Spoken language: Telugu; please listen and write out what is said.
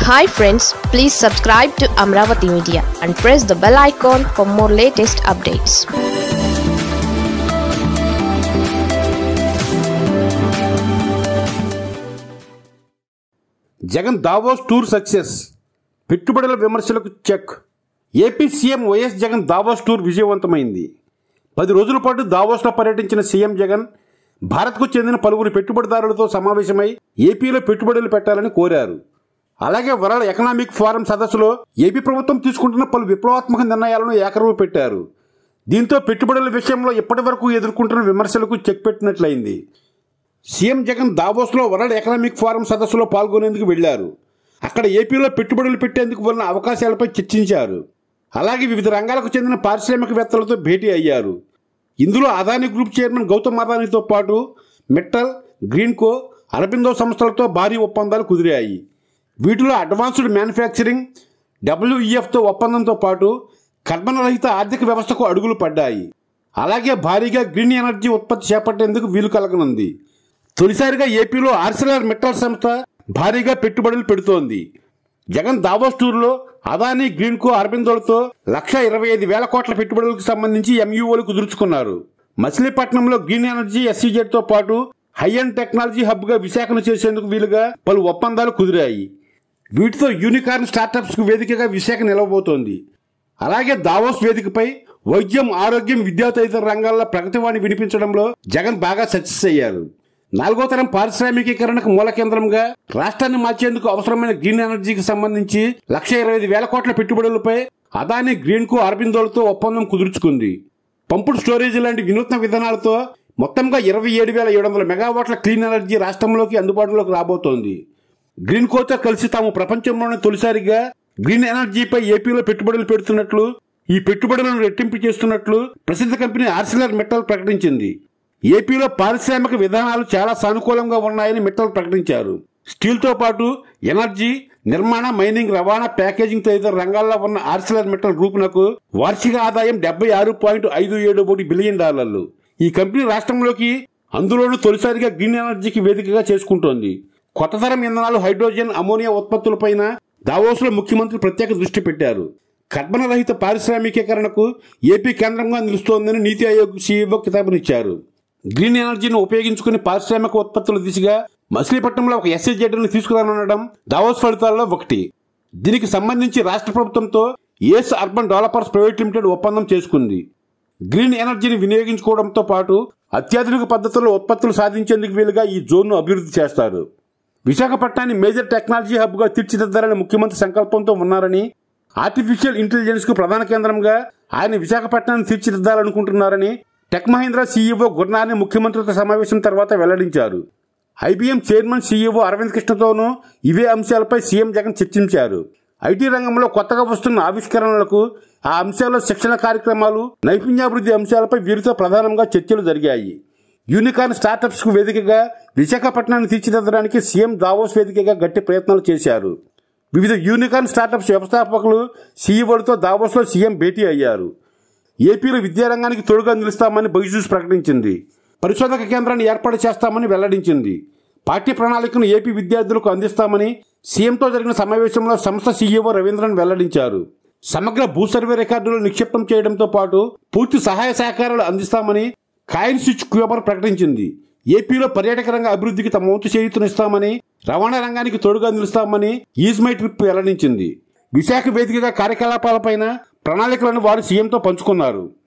hi friends please subscribe to Amaravati media and press the bell icon for more latest updates Jagan Davos tour success పెట్టుబడుల విమర్శలకు check AP CM YS Jagan Davos tour విజయవంతమైంది పది రోజుల పాటు దావోస్లో పర్యటించిన సీఎం జగన్ భారత్కు చెందిన పలువురు పెట్టుబడిదారులతో సమావేశమై ఏపీలో పెట్టుబడులు పెట్టాలని కోరారు అలాగే వరల్డ్ ఎకనామిక్ ఫోరం సదస్సులో ఏపీ ప్రభుత్వం తీసుకుంటున్న పలు విప్లవాత్మక నిర్ణయాలను ఏకరువు పెట్టారు దీంతో పెట్టుబడుల విషయంలో ఇప్పటి వరకు ఎదుర్కొంటున్న విమర్శలకు చెక్ పెట్టినట్లయింది సీఎం జగన్ దావోస్లో వరల్డ్ ఎకనామిక్ ఫోరం సదస్సులో పాల్గొనేందుకు వెళ్లారు అక్కడ ఏపీలో పెట్టుబడులు పెట్టేందుకు ఉన్న అవకాశాలపై చర్చించారు అలాగే వివిధ రంగాలకు చెందిన పారిశ్రామికవేత్తలతో భేటీ అయ్యారు ఇందులో అదానీ గ్రూప్ చైర్మన్ గౌతమ్ అదానీతో పాటు మెట్టల్ గ్రీన్కో అరబిందో సంస్థలతో భారీ ఒప్పందాలు కుదిరాయి వీటిలో అడ్వాన్స్డ్ మ్యానుఫ్యాక్చరింగ్ డబ్ల్యూఈఎఫ్తో ఒప్పందంతో పాటు కర్బన రహిత ఆర్థిక వ్యవస్థకు అడుగులు పడ్డాయి అలాగే భారీగా గ్రీన్ ఎనర్జీ ఉత్పత్తి చేపట్టేందుకు వీలు కలగనుంది తొలిసారిగా ఏపీలో ఆర్సిలర్ మెటల్ సంస్థ భారీగా పెట్టుబడులు పెడుతోంది జగన్ దావోస్ టూర్లో అదానీ గ్రీన్కో అరబిందోలతో లక్ష ఇరవై ఐదు వేల కోట్ల పెట్టుబడులకు సంబంధించి ఎంయూఓలు కుదుర్చుకున్నారు మచిలీపట్నంలో గ్రీన్ ఎనర్జీ ఎస్సీజెడ్తో పాటు హై అండ్ టెక్నాలజీ హబ్గా విశాఖను చేసేందుకు వీలుగా పలు ఒప్పందాలు కుదిరాయి వీటితో యూనికార్న్ స్టార్టప్స్కు వేదికగా విశాఖ నిలవబోతోంది అలాగే దావోస్ వేదికపై వైద్యం ఆరోగ్యం విద్యా తదితర రంగాల్లో ప్రగతివాణి వినిపించడంలో జగన్ బాగా సక్సెస్ అయ్యారు నాలుగో తరం పారిశ్రామికీకరణకు మూల కేంద్రంగా రాష్ట్రాన్ని మార్చేందుకు అవసరమైన గ్రీన్ ఎనర్జీకి సంబంధించి లక్ష ఇరవై ఐదు వేల కోట్ల పెట్టుబడులపై అదానీ గ్రీన్కు అరబిందోలతో ఒప్పందం కుదుర్చుకుంది పంపుడు స్టోరేజ్ లాంటి వినూత్న విధానాలతో మొత్తంగా ఇరవై ఏడు వేల ఏడు వందల మెగావాట్ల క్లీన్ ఎనర్జీ రాష్ట్రంలోకి అందుబాటులోకి రాబోతోంది గ్రీన్ కోతో కలిసి తాము ప్రపంచంలోనే తొలిసారిగా గ్రీన్ ఎనర్జీపై ఏపీలో పెట్టుబడులు పెడుతున్నట్లు ఈ పెట్టుబడులను రెట్టింపు చేస్తున్నట్లు ప్రసిద్ధ కంపెనీ ఆర్సిలర్ మెటల్ ప్రకటించింది ఏపీలో పారిశ్రామిక విధానాలు చాలా సానుకూలంగా ఉన్నాయని మిట్టల్ ప్రకటించారు స్టీల్తో పాటు ఎనర్జీ నిర్మాణ మైనింగ్ రవాణా ప్యాకేజింగ్ తదితర రంగాల్లో ఉన్న ఆర్సిలర్ మెటల్ గ్రూపునకు వార్షిక ఆదాయం డెబ్బై ఆరు పాయింట్ ఐదు ఏడు ఒకటి బిలియన్ డాలర్లు ఈ కంపెనీ రాష్ట్రంలోకి అందులోనూ తొలిసారిగా గ్రీన్ ఎనర్జీకి వేదికగా చేసుకుంటోంది కొత్త తరం ఇంధనాలు హైడ్రోజన్ అమోనియా ఉత్పత్తులపైన దావోస్లో ముఖ్యమంత్రి ప్రత్యేక దృష్టి పెట్టారు కర్బన రహిత పారిశ్రామికీకరణకు ఏపీ కేంద్రంగా నిలుస్తోందని నీతి ఆయోగ్ సీఈఓ కితాబునిచ్చారు గ్రీన్ ఎనర్జీని ఉపయోగించుకుని పారిశ్రామిక ఉత్పత్తుల దిశగా మచిలీపట్నంలో ఒక ఎస్ఐజెడ్ను తీసుకురానుండడం దావోస్ ఫలితాల్లో ఒకటి దీనికి సంబంధించి రాష్ట్ర ప్రభుత్వంతో Ace urban developers private limited ఒప్పందం చేసుకుంది గ్రీన్ ఎనర్జీని వినియోగించుకోవడంతో పాటు అత్యాధునిక పద్ధతుల్లో ఉత్పత్తులు సాధించేందుకు వీలుగా ఈ జోన్ను అభివృద్ధి చేస్తారు విశాఖపట్నాన్ని మేజర్ టెక్నాలజీ హబ్గా తీర్చిదిద్దాలని ముఖ్యమంత్రి సంకల్పంతో ఉన్నారని ఆర్టిఫిషియల్ ఇంటెలిజెన్స్ కు ప్రధాన కేంద్రంగా ఆయన విశాఖపట్నాన్ని తీర్చిదిద్దాలనుకుంటున్నారని టెక్ మహీంద్రా సీఈఓ గుర్నాని ముఖ్యమంత్రితో సమావేశం తర్వాత వెల్లడించారు ఐబీఎం చైర్మన్ సీఈఓ అరవింద్ కృష్ణతోనూ ఇవే అంశాలపై సీఎం జగన్ చర్చించారు ఐటీ రంగంలో కొత్తగా వస్తున్న ఆవిష్కరణలకు ఆ అంశాల్లో శిక్షణ కార్యక్రమాలు నైపుణ్యాభివృద్ధి అంశాలపై వీరితో ప్రధానంగా చర్చలు జరిగాయి యూనికార్న్ స్టార్టప్స్ కు వేదికగా విశాఖపట్నాన్ని తీర్చిదిద్దడానికి సీఎం దావోస్ వేదికగా గట్టి ప్రయత్నాలు చేశారు వివిధ యూనికార్న్ స్టార్టప్స్ వ్యవస్థాపకులు సీఈఓలతో దావోస్లో సీఎం భేటీ అయ్యారు ఏపీలో విద్యారంగానికి తోడుగా నిలుస్తామని బైజూస్ ప్రకటించింది పరిశోధక కేంద్రాన్ని ఏర్పాటు చేస్తామని వెల్లడించింది పాఠ్య ప్రణాళికను ఏపీ విద్యార్థులకు అందిస్తామని సీఎంతో జరిగిన సమావేశంలో సంస్థ సీఈఓ రవీంద్రన్ వెల్లడించారు సమగ్ర భూ సర్వే రికార్డులు నిక్షిప్తం చేయడంతో పాటు పూర్తి సహాయ సహకారాలు అందిస్తామని కాయిన్ స్విచ్ క్యూబర్ ప్రకటించింది ఏపీలో పర్యాటక రంగ అభివృద్ధికి తమ వంతు చేయూతనిస్తామని రవాణా రంగానికి తోడుగా నిలుస్తామని ఈజ్ మై ట్రిప్ వెల్లడించింది విశాఖ వేదికగా కార్యకలాపాలపైన ప్రణాళికలను వారు సీఎంతో పంచుకున్నారు